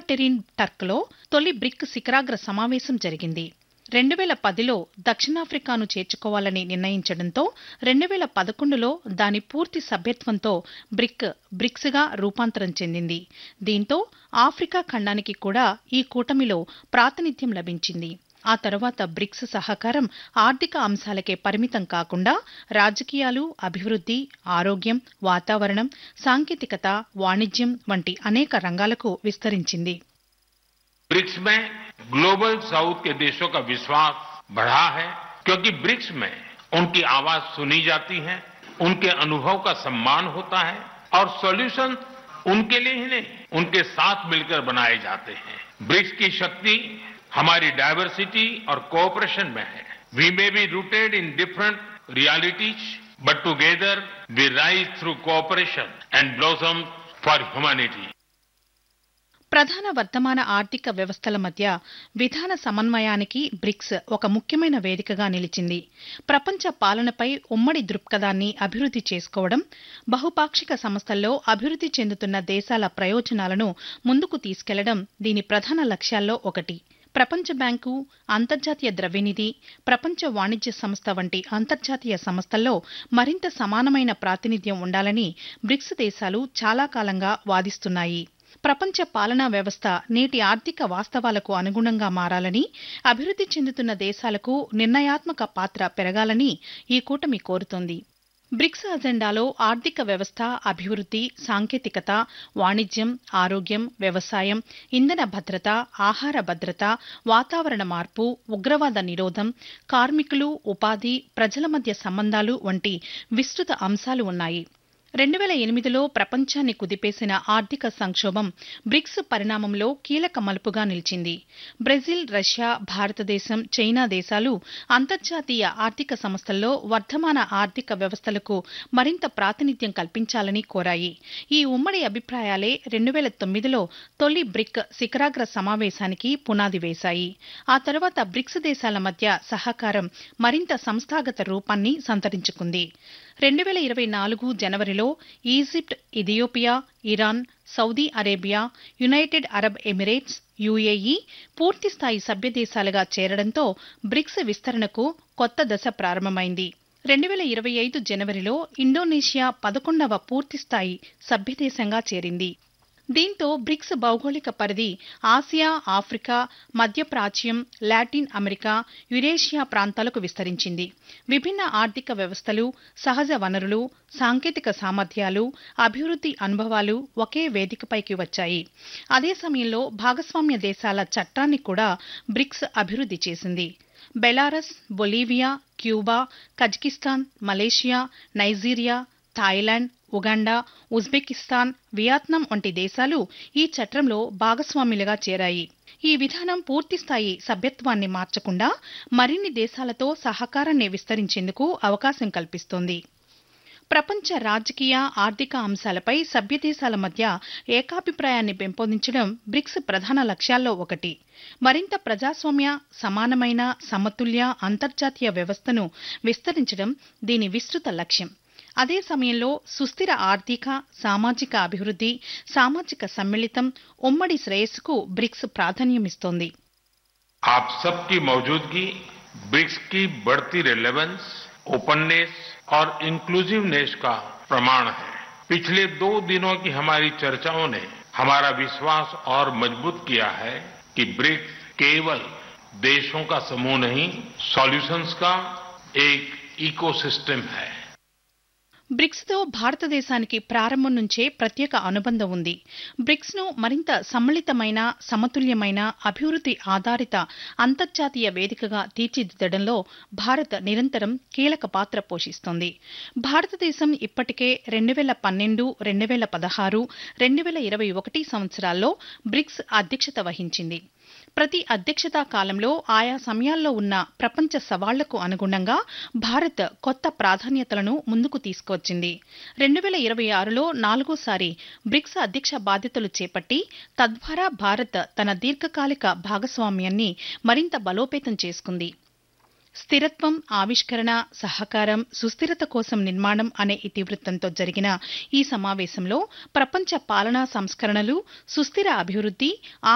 ఎకాటెరిన్ టర్క్లో తొలి బ్రిక్ శిఖరాగ్ర సమావేశం జరిగింది రెండు వేల పదిలో దక్షిణాఫ్రికాను చేర్చుకోవాలని నిర్ణయించడంతో రెండు వేల పదకొండులో దాని పూర్తి సభ్యత్వంతో బ్రిక్ బ్రిక్స్గా రూపాంతరం చెందింది దీంతో ఆఫ్రికా ఖండానికి కూడా ఈ కూటమిలో ప్రాతినిధ్యం లభించింది ఆ తర్వాత బ్రిక్స్ సహకారం ఆర్థిక అంశాలకే పరిమితం కాకుండా రాజకీయాలు అభివృద్ధి ఆరోగ్యం వాతావరణం సాంకేతికత వాణిజ్యం వంటి అనేక రంగాలకు విస్తరించింది ब्रिक्स में ग्लोबल साउथ के देशों का विश्वास बढ़ा है क्योंकि ब्रिक्स में उनकी आवाज सुनी जाती है उनके अनुभव का सम्मान होता है और सॉल्यूशन उनके लिए ही नहीं उनके साथ मिलकर बनाए जाते हैं ब्रिक्स की शक्ति हमारी डायवर्सिटी और कोऑपरेशन में है we may be rooted in different realities but together we rise through cooperation and blossom for humanity ప్రధాన వర్తమాన ఆర్థిక వ్యవస్థల మధ్య విధాన సమన్వయానికి బ్రిక్స్ ఒక ముఖ్యమైన వేదికగా నిలిచింది ప్రపంచ పాలనపై ఉమ్మడి దృక్పథాన్ని అభివృద్ధి చేసుకోవడం బహుపాక్షిక సంస్థల్లో అభివృద్ధి చెందుతున్న దేశాల ప్రయోజనాలను ముందుకు తీసుకెళ్లడం దీని ప్రధాన లక్ష్యాల్లో ఒకటి ప్రపంచ బ్యాంకు అంతర్జాతీయ ద్రవ్యనిధి ప్రపంచ వాణిజ్య సంస్థ వంటి అంతర్జాతీయ సంస్థల్లో మరింత సమానమైన ప్రాతినిధ్యం ఉండాలని బ్రిక్స్ దేశాలు చాలా కాలంగా వాదిస్తున్నాయి ప్రపంచ పాలనా వ్యవస్థ నేటి ఆర్థిక వాస్తవాలకు అనుగుణంగా మారాలని అభివృద్ధి చెందుతున్న దేశాలకు నిర్ణయాత్మక పాత్ర పెరగాలని ఈ కూటమి కోరుతోంది బ్రిక్స్ అజెండాలో ఆర్థిక వ్యవస్థ అభివృద్ధి సాంకేతికత వాణిజ్యం ఆరోగ్యం వ్యవసాయం ఇంధన భద్రత ఆహార భద్రత వాతావరణ మార్పు ఉగ్రవాద నిరోధం కార్మికులు ఉపాధి ప్రజల మధ్య సంబంధాలు వంటి విస్తృత అంశాలు ఉన్నాయి రెండు వేల ఎనిమిదిలో ప్రపంచాన్ని కుదిపేసిన ఆర్థిక సంక్షోభం బ్రిక్స్ పరిణామంలో కీలక మలుపుగా నిలిచింది బ్రెజిల్ రష్యా భారతదేశం చైనా దేశాలు అంతర్జాతీయ ఆర్థిక సంస్థల్లో వర్ధమాన ఆర్థిక వ్యవస్థలకు మరింత ప్రాతినిధ్యం కల్పించాలని కోరాయి ఈ ఉమ్మడి అభిప్రాయాలే రెండు వేల తొమ్మిదిలో తొలి బ్రిక్ శిఖరాగ్ర సమావేశానికి పునాది వేశాయి ఆ తర్వాత బ్రిక్స్ దేశాల మధ్య సహకారం మరింత సంస్థాగత రూపాన్ని సంతరించుకుంది రెండు వేల ఇరవై నాలుగు జనవరిలో Egypt Ethiopia Iran Saudi Arabia United Arab Emirates UAE పూర్తిస్థాయి సభ్యదేశాలుగా చేరడంతో బ్రిక్స్ విస్తరణకు కొత్త దశ ప్రారంభమైంది రెండు వేల ఇరవై ఐదు జనవరిలో ఇండోనేషియా పదకొండవ పూర్తిస్థాయి సభ్యదేశంగా చేరింది దీంతో బ్రిక్స్ భౌగోళిక పరిధి ఆసియా ఆఫ్రికా మధ్యప్రాచ్యం లాటిన్ అమెరికా యురేషియా ప్రాంతాలకు విస్తరించింది విభిన్న ఆర్థిక వ్యవస్థలు సహజ వనరులు సాంకేతిక సామర్థ్యాలు అభివృద్ధి అనుభవాలు ఒకే వేదికపైకి వచ్చాయి అదే సమయంలో భాగస్వామ్య దేశాల చట్టాన్ని కూడా బ్రిక్స్ అభివృద్ధి చేసింది Belarus Bolivia Cuba Kazakhstan Malaysia Nigeria Thailand Uganda Uzbekistan Vietnam వంటి దేశాలు ఈ చట్రంలో భాగస్వాములుగా చేరాయి ఈ విధానం పూర్తిస్థాయి సభ్యత్వాన్ని మార్చకుండా మరిన్ని దేశాలతో సహకారాన్ని విస్తరించేందుకు అవకాశం కల్పిస్తోంది ప్రపంచ రాజకీయ ఆర్థిక అంశాలపై సభ్యదేశాల మధ్య ఏకాభిప్రాయాన్ని పెంపొందించడం బ్రిక్స్ ప్రధాన లక్ష్యాల్లో ఒకటి మరింత ప్రజాస్వామ్య సమానమైన సమతుల్య అంతర్జాతీయ వ్యవస్థను విస్తరించడం దీని విస్తృత లక్ష్యం అదే సమయంలో సుస్థిర ఆర్థిక సామాజిక అభివృద్ధి సామాజిక సమ్మిళితం ఉమ్మడి శ్రేయస్సుకు బ్రిక్స్ ప్రాధాన్యమిస్తోంది आप सबकी मौजूदगी ब्रिक्स की बढ़ती रेलेवेंस ओपननेस और इंक्लूसिवनेस का प्रमाण है पिछले दो दिनों की हमारी चर्चाओं ने हमारा विश्वास और मजबूत किया है कि ब्रिक्स केवल देशों का समूह नहीं सॉल्यूशंस का एक इकोसिस्टम है బ్రిక్స్తో భారతదేశానికి ప్రారంభం నుంచే ప్రత్యేక అనుబంధం ఉంది బ్రిక్స్ను మరింత సమ్మిళితమైన సమతుల్యమైన అభివృద్ధి ఆధారిత అంతర్జాతీయ వేదికగా తీర్చిదిద్దడంలో భారత్ నిరంతరం కీలక పాత్ర పోషిస్తోంది భారతదేశం ఇప్పటికే రెండు వేల పన్నెండు రెండు వేల పదహారు రెండు వేల ఇరవై ఒకటి సంవత్సరాల్లో బ్రిక్స్ అధ్యక్షత వహించింది ప్రతి అధ్యక్షతా కాలంలో ఆయా సమయాల్లో ఉన్న ప్రపంచ సవాళ్లకు అనుగుణంగా భారత్ కొత్త ప్రాధాన్యతలను ముందుకు తీసుకువచ్చింది రెండు వేల ఇరవై ఆరులో నాలుగోసారి బ్రిక్స్ అధ్యక్ష బాధ్యతలు చేపట్టి తద్వారా భారత్ తన దీర్ఘకాలిక భాగస్వామ్యాన్ని మరింత బలోపేతం చేసుకుంది స్థిరత్వం ఆవిష్కరణ సహకారం సుస్థిరత కోసం నిర్మాణం అనే ఇతివృత్తంతో జరిగిన ఈ సమావేశంలో ప్రపంచ పాలనా సంస్కరణలు సుస్థిర అభివృద్ధి